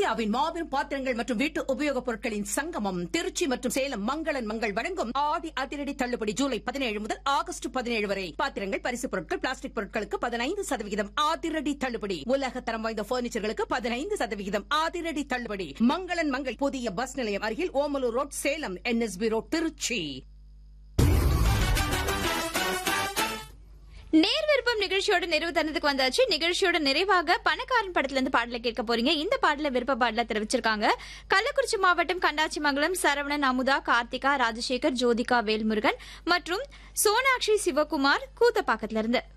இந்தியாவின் மாபெரும் பாத்திரங்கள் மற்றும் வீட்டு உபயோகப் பொருட்களின் சங்கமம் திருச்சி மற்றும் சேலம் மங்களன் மங்கள் வழங்கும் ஆடி அதிரடி தள்ளுபடி ஜூலை பதினேழு முதல் ஆகஸ்ட் பதினேழு வரை பாத்திரங்கள் பரிசு பொருட்கள் பிளாஸ்டிக் பொருட்களுக்கு பதினைந்து சதவிகிதம் அதிரடி தள்ளுபடி உலக தரம் வாய்ந்த பர்னிச்சர்களுக்கு பதினைந்து சதவிகிதம் அதிரடி தள்ளுபடி மங்களன் மங்கள் புதிய பஸ் நிலையம் அருகில் Omalur road Salem NSP road Trichy நேர் விருப்பம் நிகழ்ச்சியோட நிறைவு தருணத்துக்கு வந்தாச்சு நிகழ்ச்சியோட நிறைவாக பணக்காரன் படத்துல இருந்து பாடல கேட்க போறீங்க இந்த பாடல விருப்ப பாடல தெரிவிச்சிருக்காங்க கள்ளக்குறிச்சி மாவட்டம் கண்டாச்சிமங்கலம் சரவணன் அமுதா கார்த்திகா ராஜசேகர் ஜோதிகா வேல்முருகன் மற்றும் சோனாட்சி சிவகுமார் கூத்தப்பாக்கத்துல இருந்து